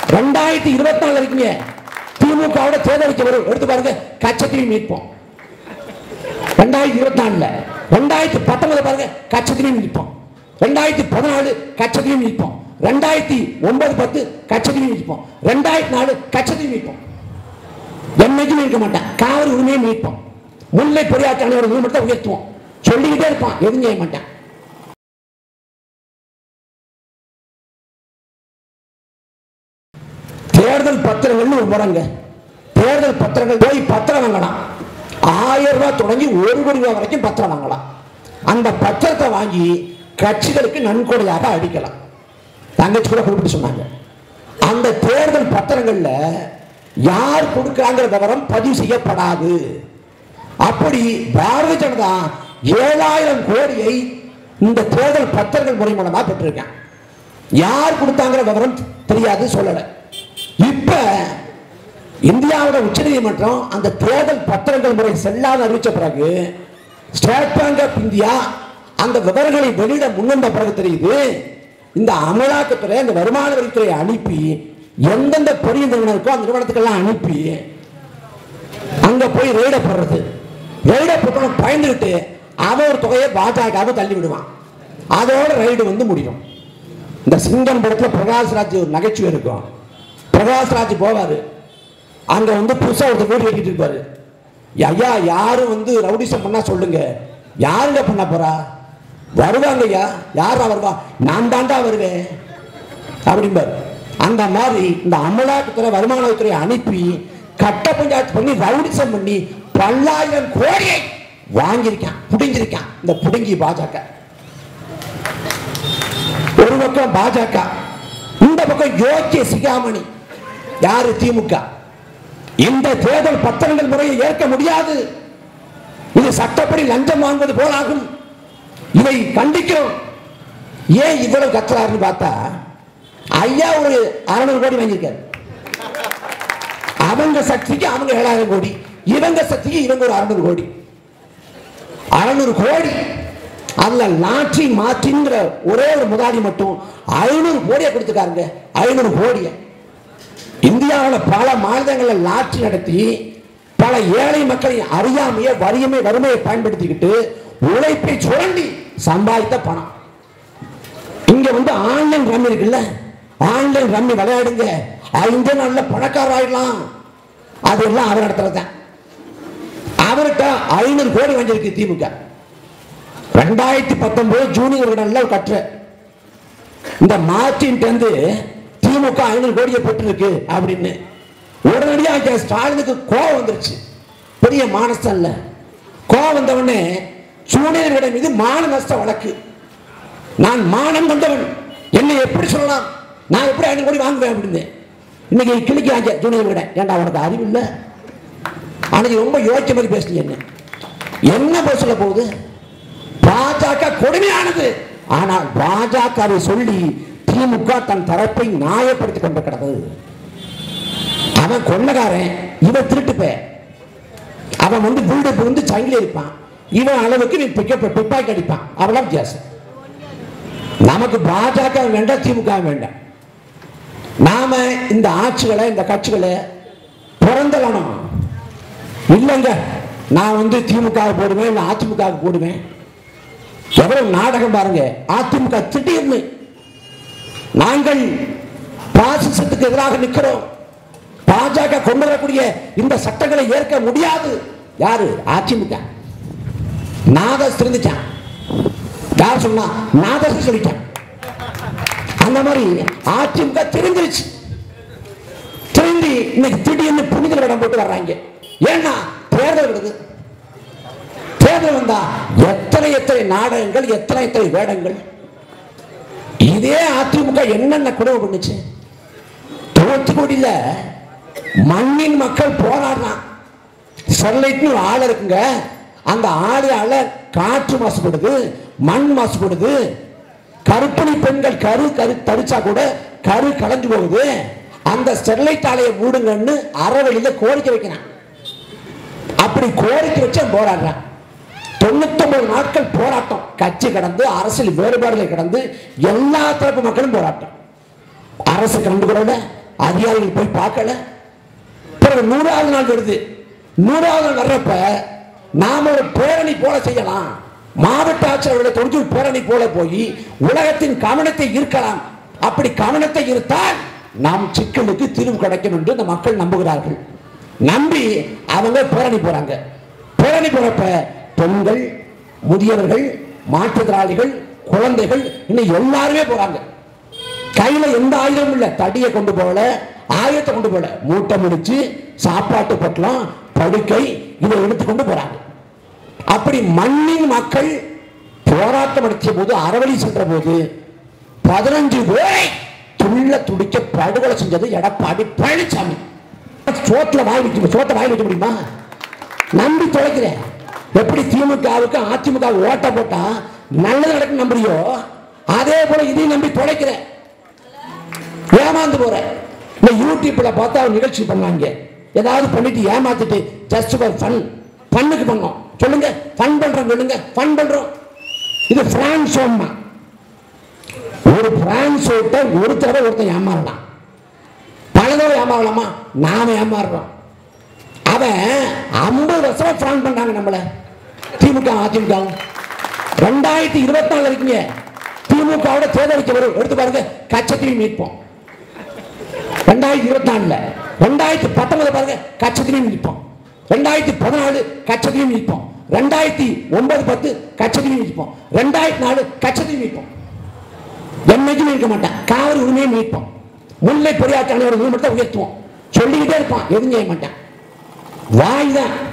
ரெண்டாயிரத்தி இருபத்தி நாலு வரைக்குங்க திமுகவோட தேர்தல் வைக்க வரும் எடுத்து பாருங்க கச்சத்தையும் மீட்போம் ரெண்டாயிரத்தி இருபத்தி நாலுல ரெண்டாயிரத்தி பத்தொன்பது பாருங்க கச்சத்திலையும் நிற்போம் ரெண்டாயிரத்தி பதினாலு கச்சத்திலையும் நிற்போம் ரெண்டாயிரத்தி ஒன்பது பத்து கச்சத்திலையும் நிற்போம் ரெண்டாயிரத்தி நாலு கச்சத்திலையும் நிற்போம் என்னைக்கும் இருக்க மாட்டேன் காவிரி உரிமையை மீட்போம் முல்லை பெரியாற்று ஒரு உரிமத்தை உயர்த்துவோம் சொல்லிக்கிட்டே இருப்பான் எதுவும் செய்ய மாட்டேன் தேர்தல் பத்திரங்கள்னு ஒரு முறைங்க தேர்தல் பத்திரங்கள் போய் பத்திரம் வாங்கலாம் ஆயிரம் ரூபாய் தொடங்கி ஒரு கோடி ரூபாய் வரைக்கும் பத்திரம் வாங்கலாம் அந்த பத்திரத்தை வாங்கி கட்சிகளுக்கு நன்கொடையாக அடிக்கலாம் தங்கச்சி கூட குறிப்பிட்டு சொன்னாங்க அந்த தேர்தல் பத்திரங்கள்ல யார் கொடுக்கிறாங்கிற விவரம் பதிவு செய்யப்படாது அப்படி பாரதிய ஜனதா ஏழாயிரம் கோடியை இந்த தேர்தல் பத்திரங்கள் முறை மூலமா பெற்றிருக்கேன் யார் கொடுத்தாங்கிற விவரம் தெரியாது சொல்லல இப்ப இந்தியாவோட உச்சநீதிமன்றம் அந்த தேர்தல் பத்திரங்கள் முறை செல்லாத அறிவிச்ச பிறகு ஸ்டேட் பேங்க் ஆஃப் இந்தியா அந்த விவரங்களை வெளியிட முன்வந்த பிறகு தெரியுது இந்த அமலாக்கத்துறை அந்த வருமான வரித்துறை அனுப்பி எந்தெந்த பெரிய நிறுவனருக்கோ அந்த நிறுவனத்துக்கெல்லாம் அனுப்பி அங்க போய் ரெய்ட போடுறது ரெய்ட போட்டவன் பயந்துகிட்டு அவன் ஒரு தொகையை பாஜகவை தள்ளி விடுவான் அதோட ரைடு வந்து முடியும் இந்த சிங்கம் படத்துல பிரகாஷ்ராஜ் ஒரு நகைச்சுவை இருக்கும் பிரகாஷ்ராஜ் போவாரு அங்க வந்து புதுசா ஒருத்தர் வீடு கட்டிட்டு இருப்பாரு ஐயா யாரும் வந்து ரவுடிசம் பண்ணா சொல்லுங்க யாருங்க பண்ண போறா வருவாங்க ஐயா யாரா வருவா நான் தாண்டா வருவேன் அப்படிம்பாரு அந்த மாதிரி இந்த அமலாக்கத்துறை வருமானத்துறை அனுப்பி கட்ட பஞ்சாயத்து பண்ணி ரவுடிசம் பண்ணி பல்லாயிரம் கோடியை வாங்கியிருக்கான் புடிஞ்சிருக்கான் இந்த புடுங்கி பாஜக ஒரு பக்கம் பாஜக இந்த பக்கம் யோக்கிய சிகாமணி யாரு திமுக இந்த தேர்தல் பத்திரங்கள் முறையை ஏற்க முடியாது இது சட்டப்படி லஞ்சம் வாங்குவது போலாகும் இதை கண்டிக்கிறோம் ஏன் இவ்வளவு கத்துறாருன்னு பார்த்தா ஐயா ஒரு அறுநூறு கோடி வாங்கியிருக்காரு அவங்க சக்திக்கு அவங்க ஏழாயிரம் கோடி இவங்க சக்திக்கு இவங்க ஒரு அறுநூறு கோடி அறுநூறு கோடி அதுல லாட்ரி மாற்றிங்கிற ஒரே ஒரு முதலாளி மட்டும் ஐநூறு கோடியை கொடுத்துருக்காருங்க ஐநூறு கோடியை இந்தியாவில் பல மாநிலங்களில் லாட்ரி நடத்தி பல ஏழை மக்களை அறியாமைய வறியமை வறுமையை பயன்படுத்திக்கிட்டு உழைப்பை சுரண்டி சம்பாதித்த பணம் இங்க வந்து ஆன்லைன் ரம்மி இருக்குல்ல ஆன்லைன் ரம்மி விளையாடுங்க ஐந்து நாள்ல பணக்காரர் ஆயிடலாம் அதெல்லாம் அவர் நடத்துறதுதான் அவர்கிட்ட ஐநூறு கோடி வாங்கியிருக்கு திமுக ரெண்டாயிரத்தி பத்தொன்பது ஜூனியர் விடன்ல கட்டுற இந்த மார்டின் வந்து திமுக ஐநூறு கோடியை பெற்றிருக்கு அப்படின்னு உடனடியாக ஸ்டாலினுக்கு கோவம் வந்துருச்சு பெரிய மானஸ்தான் இல்ல கோவம் வந்தவொடனே ஜூனியர் விட மீது மான நஷ்ட வழக்கு நான் மானம் கொண்டவன் என்னை எப்படி சொல்லலாம் நான் எப்படி ஐநூறு கோடி வாங்குவேன் அப்படின்னு இன்னைக்கு கிளிக்கிறாங்க ஜூனியர் விட ஏன்டா உனக்கு அறிவு இல்லை அன்னைக்கு ரொம்ப யோசிச்ச மாதிரி பேசுனீங்க என்ன என்ன பேச சொல்ல போகுது பாஜக கொடுமையானது ஆனால் பாஜகவை சொல்லி திமுக தன் தரப்பை நியாயப்படுத்திக் கொண்டிருக்கிறது அவன் கொள்ளக்காரன் இவன் திருட்டுப்ப அவன் வந்து வீடு வந்து சங்கிலி இருப்பான் இவன் அளவுக்கு நீ பிக்க பிப்பாக்கி அடிப்பான் அவ்வளவு வித்தியாசம் நமக்கு பாஜக வேண்டாம் திமுக வேண்டாம் நாம இந்த ஆட்சிகளை இந்த கட்சிகளை பிறந்தலணும் இல்லைங்க நான் வந்து திமுக போடுவேன் இல்லை அதிமுக போடுவேன் எவ்வளவு நாடகம் பாருங்க அதிமுக திடீர்னு நாங்கள் பாசிசத்துக்கு எதிராக நிற்கிறோம் பாஜக கொண்டு வரக்கூடிய இந்த சட்டங்களை ஏற்க முடியாது யாரு அதிமுக நாதஸ் திருந்துட்டான் யார் சொன்னா நாதஸ் சொல்லிட்டான் அந்த மாதிரி அதிமுக திருந்துருச்சு திரும்பி இன்னைக்கு திடீர்னு புனித இடம் போட்டு வர்றாங்க ஏன்னா தேர்தல் வருது தேர்தல் வந்தா எத்தனை எத்தனை நாடகங்கள் எத்தனை எத்தனை வேடங்கள் இதே அதிமுக என்னென்ன குடவு பண்ணுச்சு தூத்துக்குடியில மண்ணின் மக்கள் போராடுறான் ஸ்டெர்லைட்னு ஒரு ஆள் இருக்குங்க அந்த ஆளையால காற்று மாசுபடுது மண் மாசுபடுது கருப்பணி பெண்கள் கரு கரு தரிச்சா கூட கரு கலைஞ்சு போகுது அந்த ஸ்டெர்லைட் ஆலையை மூடுங்கன்னு அறவழியில கோரிக்கை வைக்கிறான் அப்படி கோரிக்கை வச்சு அவன் போராடுறான் தொண்ணூத்தொன்பது நாட்கள் போராட்டம் கட்சி கடந்து அரசியல் வேறுபாடுகளை கடந்து எல்லா தரப்பு மக்களும் போராட்டம் அரசு கண்டுக்கூட அதிகாரிகள் போய் பார்க்கல பிறகு நூறாவது நாள் வருது நூறாவது நாள் வர்றப்ப நாம ஒரு பேரணி போல செய்யலாம் மாவட்ட ஆட்சியர்களுடைய தொழில் பேரணி போல போய் உலகத்தின் கவனத்தை ஈர்க்கலாம் அப்படி கவனத்தை ஈர்த்தால் நாம் சிக்கலுக்கு தீர்வு கிடைக்கும் என்று இந்த மக்கள் நம்புகிறார்கள் நம்பி அவங்க பேரணி போறாங்க பேரணி போறப்ப பெண்கள் முதியவர்கள் மாற்றுத்திறனாளிகள் குழந்தைகள் இன்னும் எல்லாருமே போறாங்க கையில எந்த ஆயுதமும் இல்ல தடியை கொண்டு போகல ஆயுதத்தை கொண்டு போகல மூட்டை முடிச்சு சாப்பாட்டு பொட்டலம் படுக்கை இதை எடுத்துக்கொண்டு போறாங்க அப்படி மண்ணின் மக்கள் போராட்டம் நடத்திய போது அறவழி சென்ற போது பதினஞ்சு பேரை துள்ள துடிக்க படுகொலை செஞ்சது எடப்பாடி பழனிசாமி சோத்துல வாய் வைக்க சோத்தை வாய் வைக்க முடியுமா நம்பி தொலைக்கிறேன் எப்படி திமுகவுக்கு அதிமுக ஓட்ட போட்டா நல்லது நடக்கும் நம்புறியோ அதே போல இதையும் நம்பி தொலைக்கிறேன் ஏமாந்து போற இந்த யூடியூப்ல பார்த்தா ஒரு நிகழ்ச்சி பண்ணாங்க ஏதாவது பண்ணிட்டு ஏமாத்திட்டு ஜஸ்ட் ஃபார் ஃபன் ஃபன்னுக்கு பண்ணோம் சொல்லுங்க ஃபன் பண்றோம் சொல்லுங்க ஃபன் பண்றோம் இது பிரான்ஸ் ஷோம்மா ஒரு பிரான்ஸ் ஷோட்ட ஒரு தடவை ஒருத்தன் ஏமாறலாம் பல தடவை ஏமாறலாமா நாம ஏமாறுறோம் அவன் ஐம்பது வருஷமா பிரான் பண்றாங்க நம்மள திமுக அதிமுக ரெண்டாயிரத்தி இருபத்தி நாலு வரைக்குங்க திமுகவோட தேர்தலுக்கு வரும் எடுத்து பாருங்க கச்சத்தையும் மீட்போம் ரெண்டாயிரத்தி இருபத்தி நாலுல ரெண்டாயிரத்தி பத்தொன்பது பாருங்க கச்சத்திலையும் நிற்போம் ரெண்டாயிரத்தி பதினாலு கச்சத்திலையும் நிற்போம் ரெண்டாயிரத்தி ஒன்பது பத்து கச்சத்திலையும் நிற்போம் ரெண்டாயிரத்தி நாலு கச்சத்திலையும் நிற்போம் என்னைக்கும் இருக்க மாட்டான் காவிரி உரிமையை மீட்போம் முல்லை பெரியாற்று அணையோட உரிமத்தை உயர்த்துவோம் சொல்லிக்கிட்டே இருப்பான் எதுவும் செய்ய மாட்டான் வாய் தான்